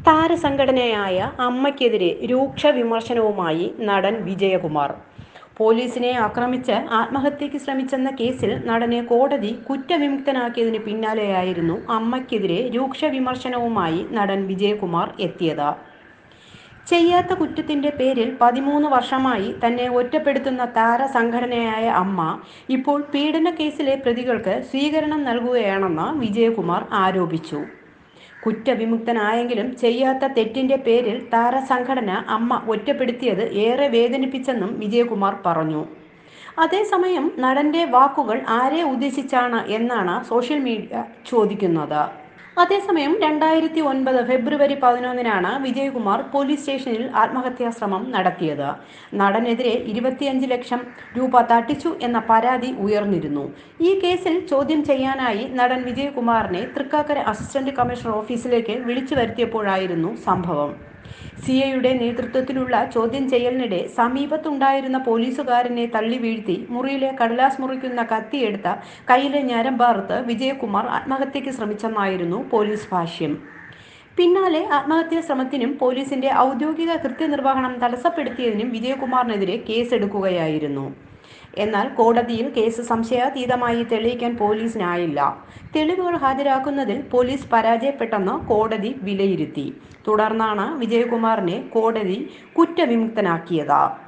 താരസംഘടനയായ അമ്മയ്ക്കെതിരെ രൂക്ഷ വിമർശനവുമായി നടൻ വിജയകുമാർ പോലീസിനെ ആക്രമിച്ച് ആത്മഹത്യയ്ക്ക് ശ്രമിച്ചെന്ന കേസിൽ നടനെ കോടതി കുറ്റവിമുക്തനാക്കിയതിന് പിന്നാലെയായിരുന്നു അമ്മയ്ക്കെതിരെ രൂക്ഷ വിമർശനവുമായി നടൻ വിജയകുമാർ എത്തിയത് ചെയ്യാത്ത കുറ്റത്തിന്റെ പേരിൽ പതിമൂന്ന് വർഷമായി തന്നെ ഒറ്റപ്പെടുത്തുന്ന താരസംഘടനയായ അമ്മ ഇപ്പോൾ പീഡന കേസിലെ പ്രതികൾക്ക് സ്വീകരണം നൽകുകയാണെന്ന് വിജയകുമാർ ആരോപിച്ചു കുറ്റവിമുക്തനായെങ്കിലും ചെയ്യാത്ത തെറ്റിന്റെ പേരിൽ താരസംഘടന അമ്മ ഒറ്റപ്പെടുത്തിയത് ഏറെ വേദനിപ്പിച്ചെന്നും വിജയകുമാർ പറഞ്ഞു അതേസമയം നടന്റെ വാക്കുകൾ ആരെ ഉദ്ദേശിച്ചാണ് എന്നാണ് സോഷ്യൽ മീഡിയ ചോദിക്കുന്നത് അതേസമയം രണ്ടായിരത്തി ഒൻപത് ഫെബ്രുവരി പതിനൊന്നിനാണ് വിജയകുമാർ പോലീസ് സ്റ്റേഷനിൽ ആത്മഹത്യാ ശ്രമം നടത്തിയത് നടനെതിരെ ഇരുപത്തിയഞ്ച് ലക്ഷം രൂപ തട്ടിച്ചു എന്ന പരാതി ഉയർന്നിരുന്നു ഈ കേസിൽ ചോദ്യം ചെയ്യാനായി നടൻ വിജയകുമാറിനെ തൃക്കാക്കര അസിസ്റ്റന്റ് കമ്മീഷണർ ഓഫീസിലേക്ക് വിളിച്ചു വരുത്തിയപ്പോഴായിരുന്നു സംഭവം സി ഐയുടെ നേതൃത്വത്തിലുള്ള ചോദ്യം ചെയ്യലിനിടെ സമീപത്തുണ്ടായിരുന്ന പോലീസുകാരനെ തള്ളി വീഴ്ത്തി മുറിയിലെ കടലാസ് മുറിക്കുന്ന കത്തിയെടുത്ത കയ്യിലെ ഞരമ്പാർത്ത് വിജയകുമാർ ആത്മഹത്യയ്ക്ക് ശ്രമിച്ചെന്നായിരുന്നു പോലീസ് ഭാഷ്യം പിന്നാലെ ആത്മഹത്യാ ശ്രമത്തിനും പോലീസിന്റെ ഔദ്യോഗിക കൃത്യനിർവഹണം തടസ്സപ്പെടുത്തിയതിനും വിജയകുമാറിനെതിരെ കേസെടുക്കുകയായിരുന്നു എന്നാൽ കോടതിയിൽ കേസ് സംശയാതീതമായി തെളിയിക്കാൻ പോലീസിനായില്ല തെളിവുകൾ ഹാജരാക്കുന്നതിൽ പോലീസ് പരാജയപ്പെട്ടെന്ന് കോടതി വിലയിരുത്തി തുടർന്നാണ് വിജയകുമാറിനെ കോടതി കുറ്റവിമുക്തനാക്കിയത്